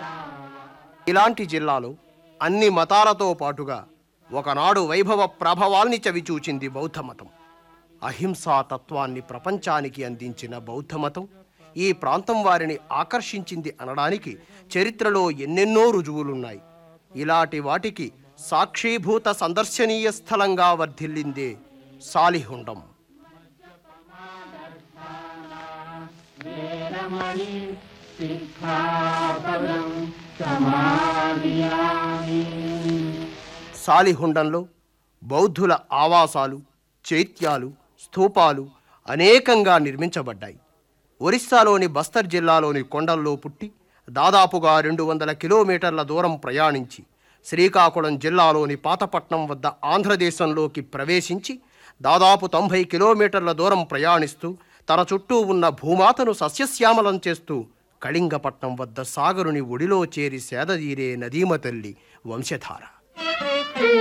ఇలాంటి జిల్లాలో అన్ని మతాలతో పాటుగా ఒకనాడు వైభవ ప్రభావాల్ని చవిచూచింది బౌద్ధ మతం అహింసా తత్వాన్ని ప్రపంచానికి అందించిన బౌద్ధ మతం ఈ ప్రాంతం వారిని ఆకర్షించింది అనడానికి చరిత్రలో ఎన్నెన్నో రుజువులున్నాయి ఇలాంటి వాటికి సాక్షీభూత సందర్శనీయ స్థలంగా వర్ధిల్లిందే సాలిహుండం సాలిహుండంలో బౌద్ధుల ఆవాసాలు చైత్యాలు స్థూపాలు అనేకంగా నిర్మించబడ్డాయి ఒరిస్సాలోని బస్తర్ జిల్లాలోని కొండల్లో పుట్టి దాదాపుగా రెండు వందల కిలోమీటర్ల దూరం ప్రయాణించి శ్రీకాకుళం జిల్లాలోని పాతపట్నం వద్ద ఆంధ్రదేశంలోకి ప్రవేశించి దాదాపు తొంభై కిలోమీటర్ల దూరం ప్రయాణిస్తూ తన చుట్టూ ఉన్న భూమాతను సస్యశ్యామలం చేస్తూ కళింగపట్నం వద్ద సాగరుని ఒడిలో చేరి సేదదీరే నదీమ తల్లి వంశధార